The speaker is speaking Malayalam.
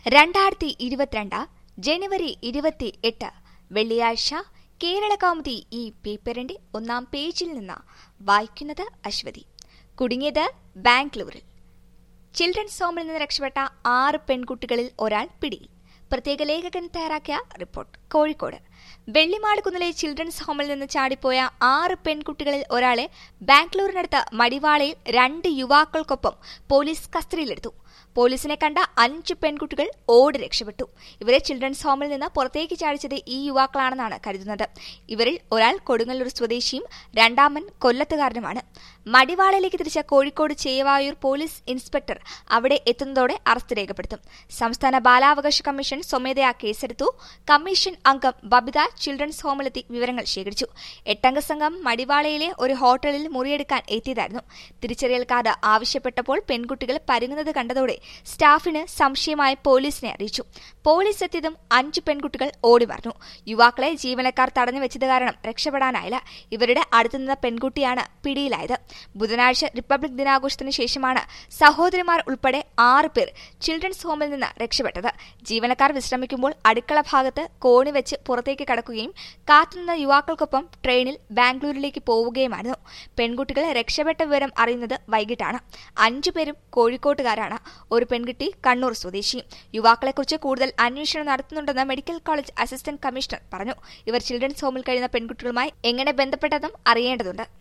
രണ്ടായിരത്തി ഇരുപത്തിരണ്ട് ജനുവരി ഇരുപത്തി എട്ട് വെള്ളിയാഴ്ച കേരള കൗമുദി ഈ പേപ്പറിന്റെ ഒന്നാം പേജിൽ നിന്ന് വായിക്കുന്നത് അശ്വതി കുടുങ്ങിയത് ബാംഗ്ലൂരിൽ ചിൽഡ്രൻസ് ഹോമിൽ നിന്ന് രക്ഷപ്പെട്ട ആറ് പെൺകുട്ടികളിൽ ഒരാൾ പിടിയിൽ പ്രത്യേക ലേഖകൻ തയ്യാറാക്കിയ റിപ്പോർട്ട് കോഴിക്കോട് വെള്ളിമാടുകുന്നിലെ ചിൽഡ്രൻസ് ഹോമിൽ നിന്ന് ചാടിപ്പോയ ആറ് പെൺകുട്ടികളിൽ ഒരാളെ ബാംഗ്ലൂരിനടുത്ത് മടിവാളയിൽ രണ്ട് യുവാക്കൾക്കൊപ്പം പോലീസ് കസ്റ്റഡിയിലെടുത്തു പോലീസിനെ കണ്ട അഞ്ച് പെൺകുട്ടികൾ ഓടി രക്ഷപ്പെട്ടു ഇവരെ ചിൽഡ്രൻസ് ഹോമിൽ നിന്ന് പുറത്തേക്ക് ചാടിച്ചത് ഈ യുവാക്കളാണെന്നാണ് കരുതുന്നത് ഇവരിൽ ഒരാൾ കൊടുങ്ങല്ലൂർ സ്വദേശിയും രണ്ടാമൻ കൊല്ലത്തുകാരനുമാണ് മടിവാളയിലേക്ക് തിരിച്ച കോഴിക്കോട് ചേവായൂർ പോലീസ് ഇൻസ്പെക്ടർ അവിടെ എത്തുന്നതോടെ അറസ്റ്റ് രേഖപ്പെടുത്തും സംസ്ഥാന ബാലാവകാശ കമ്മീഷൻ സ്വമേധയാ കേസെടുത്തു കമ്മീഷൻ അംഗം ബബിത ചിൽഡ്രൻസ് ഹോമിലെത്തി വിവരങ്ങൾ ശേഖരിച്ചു എട്ടംഗ സംഘം മടിവാളയിലെ ഒരു ഹോട്ടലിൽ മുറിയെടുക്കാൻ എത്തിയതായിരുന്നു തിരിച്ചറിയൽ കാർഡ് ആവശ്യപ്പെട്ടപ്പോൾ പെൺകുട്ടികൾ പരുങ്ങുന്നത് കണ്ടതോടെ സ്റ്റാഫിന് സംശയമായി പോലീസിനെ അറിയിച്ചു പോലീസ് എത്തിയതും അഞ്ച് പെൺകുട്ടികൾ ഓടി മറഞ്ഞു യുവാക്കളെ ജീവനക്കാർ തടഞ്ഞു വെച്ചത് കാരണം രക്ഷപ്പെടാനായില്ല ഇവരുടെ അടുത്തുനിന്ന പെൺകുട്ടിയാണ് പിടിയിലായത് ബുധനാഴ്ച റിപ്പബ്ലിക് ദിനാഘോഷത്തിന് ശേഷമാണ് സഹോദരിമാർ ഉൾപ്പെടെ ആറ് പേർ ചിൽഡ്രൻസ് ഹോമിൽ നിന്ന് രക്ഷപ്പെട്ടത് ജീവനക്കാർ വിശ്രമിക്കുമ്പോൾ അടുക്കള ഭാഗത്ത് കോണി വെച്ച് പുറത്തേക്ക് കടക്കുകയും കാത്തുനിന്ന യുവാക്കൾക്കൊപ്പം ട്രെയിനിൽ ബാംഗ്ലൂരിലേക്ക് പോവുകയുമായിരുന്നു പെൺകുട്ടികൾ രക്ഷപ്പെട്ട വിവരം അറിയുന്നത് വൈകിട്ടാണ് അഞ്ചുപേരും കോഴിക്കോട്ടുകാരാണ് ഒരു പെൺകുട്ടി കണ്ണൂർ സ്വദേശി യുവാക്കളെക്കുറിച്ച് കൂടുതൽ അന്വേഷണം നടത്തുന്നുണ്ടെന്ന് മെഡിക്കൽ കോളേജ് അസിസ്റ്റന്റ് കമ്മീഷണർ പറഞ്ഞു ഇവർ ചിൽഡ്രൻസ് ഹോമിൽ കഴിയുന്ന പെൺകുട്ടികളുമായി എങ്ങനെ ബന്ധപ്പെട്ടതും അറിയേണ്ടതുണ്ട്